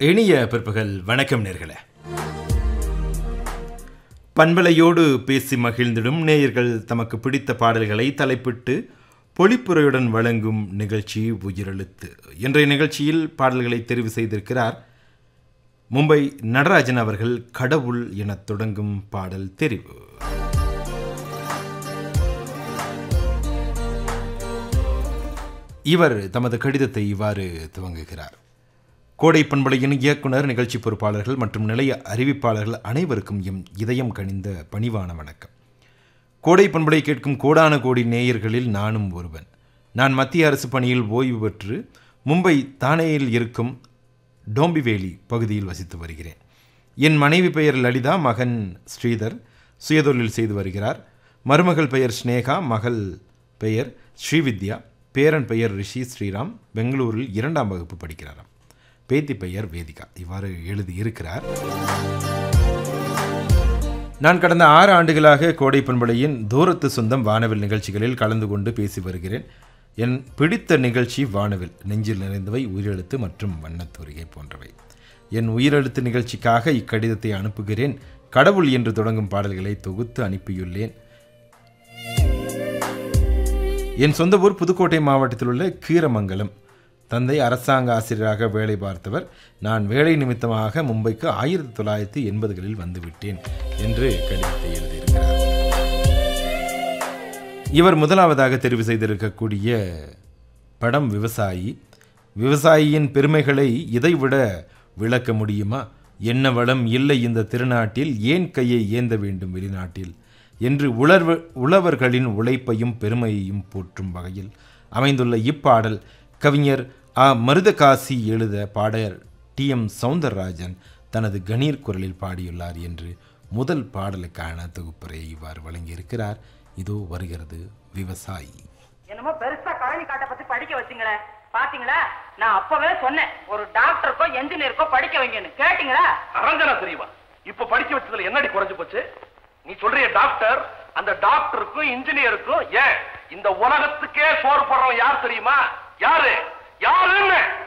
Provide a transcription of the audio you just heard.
இனிய பிற்பகல் வணக்கம் நேர்களே பண்பலையோடு பேசி மகிழ்ந்திடும் நேயர்கள் தமக்கு பிடித்த பாடல்களை தலைப்பிட்டு பொழிப்புரையுடன் வழங்கும் நிகழ்ச்சி உயிரெழுத்து இன்றைய நிகழ்ச்சியில் பாடல்களை தெரிவு செய்திருக்கிறார் மும்பை நடராஜன் அவர்கள் கடவுள் எனத் தொடங்கும் பாடல் தெரிவு இவர் தமது கடிதத்தை இவ்வாறு துவங்குகிறார் கோடை பண்பலையின் இயக்குனர் நிகழ்ச்சி பொறுப்பாளர்கள் மற்றும் நிலைய அறிவிப்பாளர்கள் அனைவருக்கும் எம் இதயம் கனிந்த பணிவான வணக்கம் கோடை பண்பலை கேட்கும் கோடான கோடி நேயர்களில் நானும் ஒருவன் நான் மத்திய அரசு பணியில் ஓய்வு பெற்று மும்பை தானேயில் இருக்கும் டோம்பிவேலி பகுதியில் வசித்து வருகிறேன் என் மனைவி பெயர் லலிதா மகன் ஸ்ரீதர் சுயதொழில் செய்து வருகிறார் மருமகள் பெயர் ஸ்னேகா மகள் பெயர் ஸ்ரீவித்யா பேரன் பெயர் ரிஷி ஸ்ரீராம் பெங்களூரில் இரண்டாம் வகுப்பு படிக்கிறாராம் பேத்தி பெயர் வேதிகா இவ்வாறு எழுதி இருக்கிறார் நான் கடந்த ஆறு ஆண்டுகளாக கோடை பண்பலையின் தூரத்து சொந்தம் வானவில் நிகழ்ச்சிகளில் கலந்து கொண்டு பேசி வருகிறேன் என் பிடித்த நிகழ்ச்சி வானவில் நெஞ்சில் நிறைந்தவை உயிரெழுத்து மற்றும் வண்ணத்தூரிகை போன்றவை என் உயிரெழுத்து நிகழ்ச்சிக்காக இக்கடிதத்தை அனுப்புகிறேன் கடவுள் என்று தொடங்கும் பாடல்களை தொகுத்து அனுப்பியுள்ளேன் என் சொந்த ஊர் புதுக்கோட்டை மாவட்டத்தில் உள்ள கீரமங்கலம் தந்தை அரசாங்க ஆசிரியராக வேலை பார்த்தவர் நான் வேலை நிமித்தமாக மும்பைக்கு ஆயிரத்தி தொள்ளாயிரத்தி எண்பதுகளில் வந்துவிட்டேன் என்று கடிதத்தை எழுதியிருக்கிறார் இவர் முதலாவதாக தெரிவு செய்திருக்கக்கூடிய படம் விவசாயி விவசாயியின் பெருமைகளை இதைவிட விளக்க முடியுமா என்ன வளம் இல்லை இந்த திருநாட்டில் ஏன் கையை ஏந்த வேண்டும் வெளிநாட்டில் என்று உலர்வ உழவர்களின் உழைப்பையும் பெருமையையும் போற்றும் வகையில் அமைந்துள்ள இப்பாடல் கவிஞர் ஆ மருதகாசி எழுத பாடகர் டி எம் சவுந்தரராஜன் தனது கணீர் குரலில் பாடியுள்ளார் என்று முதல் பாடலுக்கான தொகுப்புரை இவ்வாறு வழங்கியிருக்கிறார் இதோ வருகிறது விவசாயி என்னமோ பெருசா கழனி காட்டை பத்தி படிக்க வச்சீங்களே பாத்தீங்களா நான் அப்பவே சொன்னேன் ஒரு டாக்டருக்கோ என்ஜினியருக்கோ படிக்க வைங்கன்னு கேட்டீங்களா அரஞ்சனா தெரியுமா இப்ப படிக்க வச்சதுல என்னடி குறைஞ்சு போச்சு நீ சொல்றிய டாக்டர் அந்த டாக்டருக்கும் இன்ஜினியருக்கும் ஏன் இந்த உலகத்துக்கே சோறு போடுறவன் யார் தெரியுமா யாரு யாருன்னு